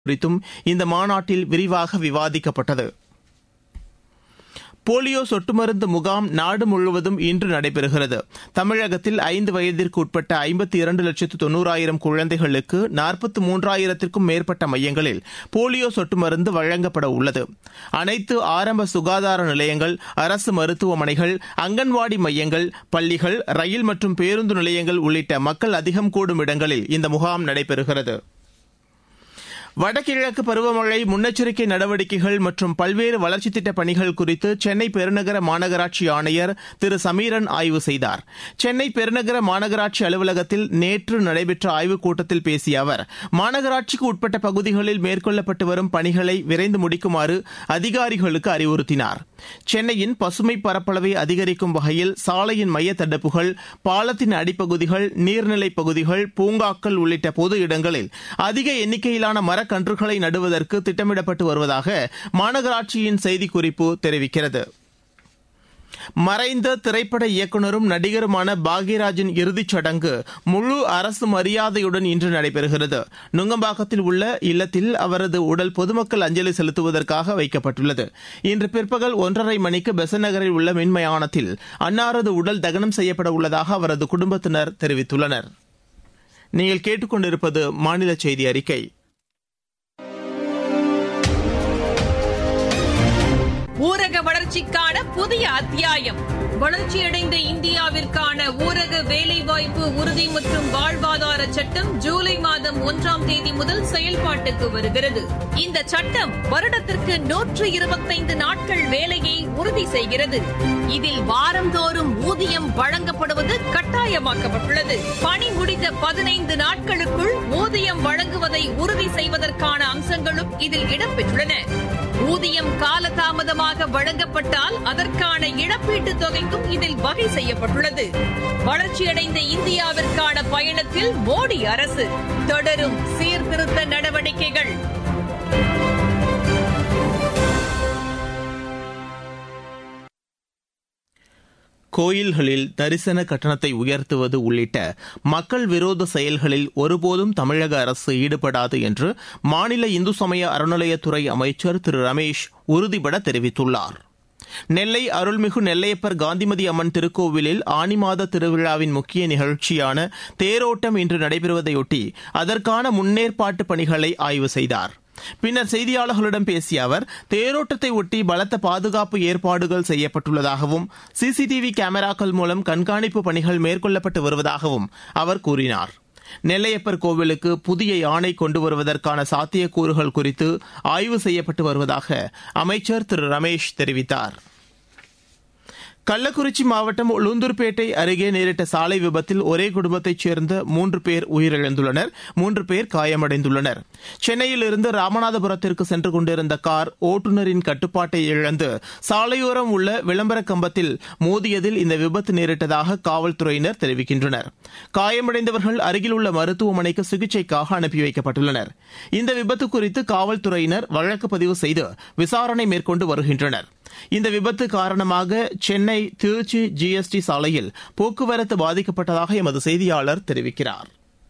குறித்தும் இந்த மாநாட்டில் விரிவாக விவாதிக்கப்பட்டது போலியோ சொட்டு மருந்து முகாம் நாடு முழுவதும் இன்று நடைபெறுகிறது தமிழகத்தில் ஐந்து வயதிற்கு உட்பட்ட ஐம்பத்தி இரண்டு லட்சத்து தொண்ணூறாயிரம் குழந்தைகளுக்கு நாற்பத்து மூன்றாயிரத்திற்கும் மேற்பட்ட மையங்களில் போலியோ சொட்டு மருந்து வழங்கப்பட உள்ளது அனைத்து ஆரம்ப சுகாதார நிலையங்கள் அரசு மருத்துவமனைகள் அங்கன்வாடி மையங்கள் பள்ளிகள் ரயில் மற்றும் பேருந்து நிலையங்கள் உள்ளிட்ட மக்கள் அதிகம் கூடும் இடங்களில் இந்த முகாம் நடைபெறுகிறது வடகிழக்கு பருவமழை முன்னெச்சரிக்கை நடவடிக்கைகள் மற்றும் பல்வேறு வளர்ச்சித் திட்டப் பணிகள் குறித்து சென்னை பெருநகர மாநகராட்சி ஆணையர் திரு சமீரன் ஆய்வு செய்தார் சென்னை பெருநகர மாநகராட்சி அலுவலகத்தில் நேற்று நடைபெற்ற ஆய்வுக் கூட்டத்தில் பேசிய அவர் மாநகராட்சிக்கு உட்பட்ட பகுதிகளில் மேற்கொள்ளப்பட்டு வரும் பணிகளை விரைந்து முடிக்குமாறு அதிகாரிகளுக்கு அறிவுறுத்தினார் சென்னையின் பசுமை பரப்பளவை அதிகரிக்கும் வகையில் சாலையின் மைய தடுப்புகள் பாலத்தின் அடிப்பகுதிகள் நீர்நிலைப் பகுதிகள் பூங்காக்கள் உள்ளிட்ட பொது இடங்களில் அதிக எண்ணிக்கையிலான மரக்கன்றுகளை நடுவதற்கு திட்டமிடப்பட்டு வருவதாக மாநகராட்சியின் செய்திக்குறிப்பு தெரிவிக்கிறது மறைந்த திரைப்பட இயக்குநரும் நடிகருமான பாக்யராஜின் இறுதிச் சடங்கு முழு அரசு மரியாதையுடன் இன்று நடைபெறுகிறது நுங்கம்பாக்கத்தில் உள்ள இல்லத்தில் அவரது உடல் பொதுமக்கள் அஞ்சலி செலுத்துவதற்காக வைக்கப்பட்டுள்ளது இன்று பிற்பகல் ஒன்றரை மணிக்கு பெசன் நகரில் உள்ள மின்மயானத்தில் அன்னாரது உடல் தகனம் செய்யப்பட உள்ளதாக அவரது குடும்பத்தினர் தெரிவித்துள்ளனர் நீங்கள் கேட்டுக்கொண்டிருப்பது மாநில செய்தி அறிக்கை ஊரக வளர்ச்சிக்கான புதிய அத்தியாயம் வளர்ச்சியடைந்த இந்தியாவிற்கான ஊரக வேலைவாய்ப்பு உறுதி மற்றும் வாழ்வாதார சட்டம் ஜூலை மாதம் ஒன்றாம் தேதி முதல் செயல்பாட்டுக்கு வருகிறது இந்த சட்டம் வருடத்திற்கு நூற்று இருபத்தைந்து நாட்கள் வேலையை உறுதி செய்கிறது இதில் வாரந்தோறும் ஊதியம் வழங்கப்படுவது கட்டாயமாக்கப்பட்டுள்ளது பணி முடிந்த பதினைந்து நாட்களுக்குள் ஊதியம் வழங்குவதை உறுதி செய்வதற்கான அம்சங்களும் இதில் இடம்பெற்றுள்ளன ஊதியம் காலதாமதமாக வழங்கப்பட்டால் அதற்கான இழப்பீட்டுத் தொகைக்கும் இதில் வகை செய்யப்பட்டுள்ளது வளர்ச்சியடைந்த இந்தியாவிற்கான பயணத்தில் மோடி அரசு தொடரும் சீர்திருத்த நடவடிக்கைகள் கோயில்களில் தரிசன கட்டணத்தை உயர்த்துவது உள்ளிட்ட மக்கள் விரோத செயல்களில் ஒருபோதும் தமிழக அரசு ஈடுபடாது என்று மாநில இந்து சமய அறநிலையத்துறை அமைச்சர் திரு ரமேஷ் உறுதிபட தெரிவித்துள்ளார் நெல்லை அருள்மிகு நெல்லையப்பர் காந்திமதி அம்மன் திருக்கோவிலில் ஆனி மாத திருவிழாவின் முக்கிய நிகழ்ச்சியான தேரோட்டம் இன்று நடைபெறுவதையொட்டி அதற்கான முன்னேற்பாட்டு பணிகளை ஆய்வு செய்தார் பின்னர் செய்தியாளர்களிடம் பேசிய அவர் தேரோட்டத்தை ஒட்டி பலத்த பாதுகாப்பு ஏற்பாடுகள் செய்யப்பட்டுள்ளதாகவும் சிசிடிவி கேமராக்கள் மூலம் கண்காணிப்பு பணிகள் மேற்கொள்ளப்பட்டு வருவதாகவும் அவர் கூறினார் நெல்லையப்பர் கோவிலுக்கு புதிய யானை கொண்டு வருவதற்கான சாத்தியக்கூறுகள் குறித்து ஆய்வு செய்யப்பட்டு வருவதாக அமைச்சர் திரு ரமேஷ் தெரிவித்தார் கள்ளக்குறிச்சி மாவட்டம் உளுந்தூர்பேட்டை அருகே நேரிட்ட சாலை விபத்தில் ஒரே குடும்பத்தைச் சேர்ந்த மூன்று பேர் உயிரிழந்துள்ளனர் மூன்று பேர் காயமடைந்துள்ளனர் சென்னையில் இருந்து ராமநாதபுரத்திற்கு சென்று கொண்டிருந்த கார் ஓட்டுநரின் கட்டுப்பாட்டை இழந்து சாலையோரம் உள்ள விளம்பர கம்பத்தில் மோதியதில் இந்த விபத்து நேரிட்டதாக காவல்துறையினர் தெரிவிக்கின்றனர் காயமடைந்தவர்கள் அருகில் உள்ள மருத்துவமனைக்கு சிகிச்சைக்காக அனுப்பி வைக்கப்பட்டுள்ளனர் இந்த விபத்து குறித்து காவல்துறையினர் வழக்கு பதிவு செய்து விசாரணை மேற்கொண்டு வருகின்றனர் இந்த விபத்து காரணமாக சென்னை திருச்சி ஜிஎஸ்டி சாலையில் போக்குவரத்து பாதிக்கப்பட்டதாக எமது செய்தியாளர் தெரிவிக்கிறார்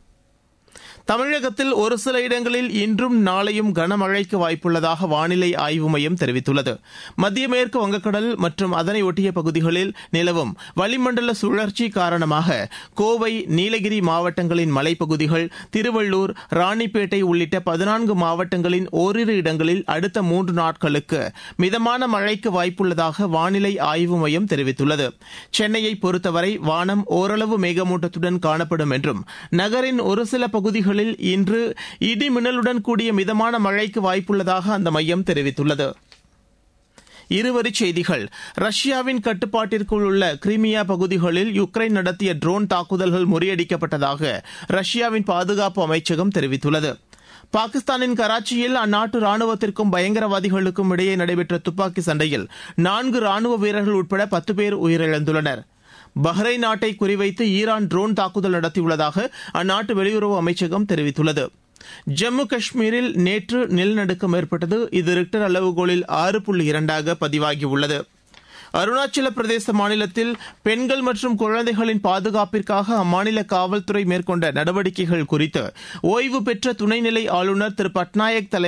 தமிழகத்தில் ஒரு சில இடங்களில் இன்றும் நாளையும் கனமழைக்கு வாய்ப்புள்ளதாக வானிலை ஆய்வு மையம் தெரிவித்துள்ளது மத்திய மேற்கு வங்கக்கடல் மற்றும் அதனை ஒட்டிய பகுதிகளில் நிலவும் வளிமண்டல சுழற்சி காரணமாக கோவை நீலகிரி மாவட்டங்களின் மலைப்பகுதிகள் திருவள்ளூர் ராணிப்பேட்டை உள்ளிட்ட பதினான்கு மாவட்டங்களின் ஓரிரு இடங்களில் அடுத்த மூன்று நாட்களுக்கு மிதமான மழைக்கு வாய்ப்புள்ளதாக வானிலை ஆய்வு மையம் தெரிவித்துள்ளது சென்னையை பொறுத்தவரை வானம் ஓரளவு மேகமூட்டத்துடன் காணப்படும் என்றும் நகரின் ஒரு சில பகுதிகளில் இன்று இடி மின்னலுடன் கூடிய மிதமான மழைக்கு வாய்ப்புள்ளதாக அந்த மையம் தெரிவித்துள்ளது இருவரிச் செய்திகள் ரஷ்யாவின் கட்டுப்பாட்டிற்குள் உள்ள கிரிமியா பகுதிகளில் யுக்ரைன் நடத்திய ட்ரோன் தாக்குதல்கள் முறியடிக்கப்பட்டதாக ரஷ்யாவின் பாதுகாப்பு அமைச்சகம் தெரிவித்துள்ளது பாகிஸ்தானின் கராச்சியில் அந்நாட்டு ராணுவத்திற்கும் பயங்கரவாதிகளுக்கும் இடையே நடைபெற்ற துப்பாக்கி சண்டையில் நான்கு ராணுவ வீரர்கள் உட்பட பத்து பேர் உயிரிழந்துள்ளனர் பஹ்ரைன் நாட்டை குறிவைத்து ஈரான் ட்ரோன் தாக்குதல் நடத்தியுள்ளதாக அந்நாட்டு வெளியுறவு அமைச்சகம் தெரிவித்துள்ளது ஜம்மு காஷ்மீரில் நேற்று நிலநடுக்கம் ஏற்பட்டது இது ரிக்டர் அளவுகோலில் ஆறு புள்ளி இரண்டாக பதிவாகியுள்ளது அருணாச்சல பிரதேச மாநிலத்தில் பெண்கள் மற்றும் குழந்தைகளின் பாதுகாப்பிற்காக அம்மாநில காவல்துறை மேற்கொண்ட நடவடிக்கைகள் குறித்து ஓய்வு பெற்ற துணைநிலை ஆளுநர் திரு பட்நாயக் தலைமை